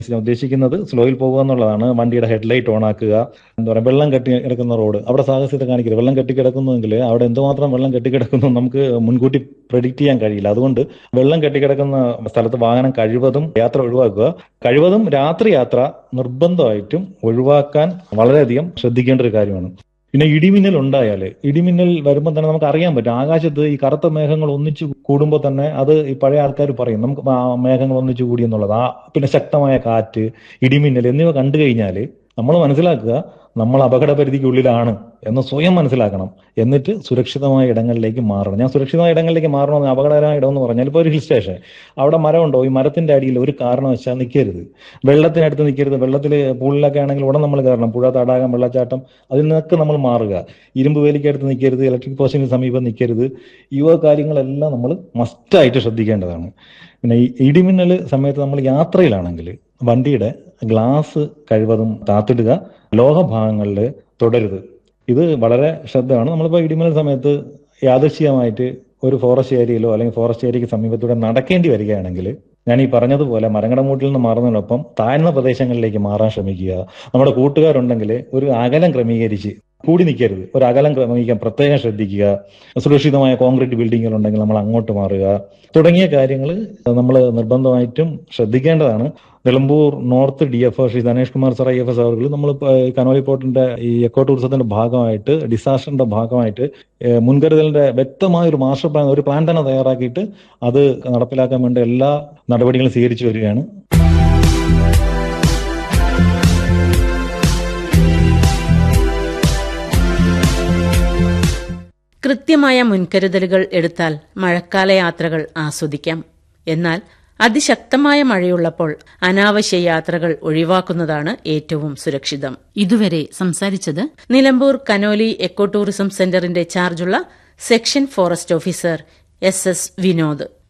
ഞാൻ ഉദ്ദേശിക്കുന്നത് സ്ലോയിൽ പോകുക എന്നുള്ളതാണ് വണ്ടിയുടെ ഹെഡ്ലൈറ്റ് ഓൺ ആക്കുക എന്താ പറയുക വെള്ളം കെട്ടി കിടക്കുന്ന റോഡ് അവിടെ സാഹസ്യത കാണിക്കരുത് വെള്ളം കെട്ടി കിടക്കുന്നുവെങ്കിൽ അവിടെ എന്തുമാത്രം വെള്ളം കെട്ടി കിടക്കുന്നു നമുക്ക് മുൻകൂട്ടി പ്രഡിക്റ്റ് ചെയ്യാൻ കഴിയില്ല അതുകൊണ്ട് വെള്ളം കെട്ടിക്കിടക്കുന്ന സ്ഥലത്ത് വാഹനം കഴിവതും യാത്ര ഒഴിവാക്കുക കഴിവതും രാത്രി യാത്ര നിർബന്ധമായിട്ടും ഒഴിവാക്കാൻ വളരെയധികം ശ്രദ്ധിക്കേണ്ട ഒരു കാര്യമാണ് പിന്നെ ഇടിമിന്നൽ ഉണ്ടായാൽ ഇടിമിന്നൽ വരുമ്പോൾ തന്നെ നമുക്ക് അറിയാൻ പറ്റും ആകാശത്ത് ഈ കറുത്ത മേഘങ്ങൾ ഒന്നിച്ചു കൂടുമ്പോൾ തന്നെ അത് ഈ പഴയ ആൾക്കാർ പറയും നമുക്ക് ആ മേഘങ്ങൾ ഒന്നിച്ചു കൂടി എന്നുള്ളത് ആ പിന്നെ ശക്തമായ കാറ്റ് ഇടിമിന്നൽ എന്നിവ കണ്ടു കഴിഞ്ഞാൽ നമ്മൾ മനസ്സിലാക്കുക നമ്മൾ അപകട പരിധിക്കുള്ളിലാണ് എന്ന് സ്വയം മനസ്സിലാക്കണം എന്നിട്ട് സുരക്ഷിതമായ ഇടങ്ങളിലേക്ക് മാറണം ഞാൻ സുരക്ഷിതമായ ഇടങ്ങളിലേക്ക് മാറണമെന്ന് അപകടകരമായ ഇടം എന്ന് പറഞ്ഞാൽ ഇപ്പോൾ ഒരു ഹിൽ സ്റ്റേഷൻ അവിടെ മരമുണ്ടോ ഈ മരത്തിന്റെ അടിയിൽ ഒരു കാരണവശാൽ നിൽക്കരുത് വെള്ളത്തിനടുത്ത് നിൽക്കരുത് വെള്ളത്തിൽ പൂളിലൊക്കെ ആണെങ്കിൽ ഉടൻ നമ്മൾ കയറണം പുഴ തടാകം വെള്ളച്ചാട്ടം അതിൽ നിന്നൊക്കെ നമ്മൾ മാറുക ഇരുമ്പ് വേലിക്കടുത്ത് നിൽക്കരുത് ഇലക്ട്രിക് പോസ്റ്റിന് സമീപം നിൽക്കരുത് ഇവ കാര്യങ്ങളെല്ലാം നമ്മൾ മസ്റ്റായിട്ട് ശ്രദ്ധിക്കേണ്ടതാണ് പിന്നെ ഈ ഇടിമിന്നൽ സമയത്ത് നമ്മൾ യാത്രയിലാണെങ്കിൽ വണ്ടിയുടെ ഗ്ലാസ് കഴിവതും താത്തിടുക ലോഹഭാഗങ്ങളിൽ തുടരുത് ഇത് വളരെ ശ്രദ്ധയാണ് നമ്മളിപ്പോൾ ഇടിമിന്നൽ സമയത്ത് യാദൃശ്ചികമായിട്ട് ഒരു ഫോറസ്റ്റ് ഏരിയയിലോ അല്ലെങ്കിൽ ഫോറസ്റ്റ് ഏരിയയ്ക്ക് സമീപത്തൂടെ നടക്കേണ്ടി വരികയാണെങ്കിൽ ഞാൻ ഈ പറഞ്ഞതുപോലെ മരങ്ങട മൂട്ടിൽ നിന്ന് മാറുന്നതിനൊപ്പം താഴ്ന്ന പ്രദേശങ്ങളിലേക്ക് മാറാൻ ശ്രമിക്കുക നമ്മുടെ കൂട്ടുകാരുണ്ടെങ്കിൽ ഒരു അകലം ക്രമീകരിച്ച് കൂടി നിൽക്കരുത് ഒരു അകലം ക്രമീകരിക്കാൻ പ്രത്യേകം ശ്രദ്ധിക്കുക സുരക്ഷിതമായ കോൺക്രീറ്റ് ബിൽഡിങ്ങുകൾ ഉണ്ടെങ്കിൽ നമ്മൾ അങ്ങോട്ട് മാറുക തുടങ്ങിയ കാര്യങ്ങൾ നമ്മൾ നിർബന്ധമായിട്ടും ശ്രദ്ധിക്കേണ്ടതാണ് Nilambur north D F Sri Dhanesh Kumar sir I F S അവർ നമ്മൾ കനോലി പോർട്ടിന്റെ ഈ എക്കോ ടൂറിസത്തിന്റെ ഭാഗമായിട്ട് ഡിസാസ്റ്ററിന്റെ ഭാഗമായിട്ട് മുൻകരുതലിന്റെ വ്യക്തമായ ഒരു മാസ്റ്റർ പ്ലാൻ ഒരു പ്ലാൻ തന്നെ തയ്യാറാക്കിയിട്ട് അത് നടപ്പിലാക്കാൻ വേണ്ട എല്ലാ നടപടികളും സ്വീകരിച്ചു വരികയാണ് കൃത്യമായ മുൻകരുതലുകൾ എടുത്താൽ മഴക്കാല യാത്രകൾ ആസ്വദിക്കാം എന്നാൽ അതിശക്തമായ മഴയുള്ളപ്പോൾ അനാവശ്യ യാത്രകൾ ഒഴിവാക്കുന്നതാണ് ഏറ്റവും സുരക്ഷിതം ഇതുവരെ സംസാരിച്ചത് നിലമ്പൂർ കനോലി എക്കോ ടൂറിസം സെന്ററിന്റെ ചാർജുള്ള section forest officer S S Vinod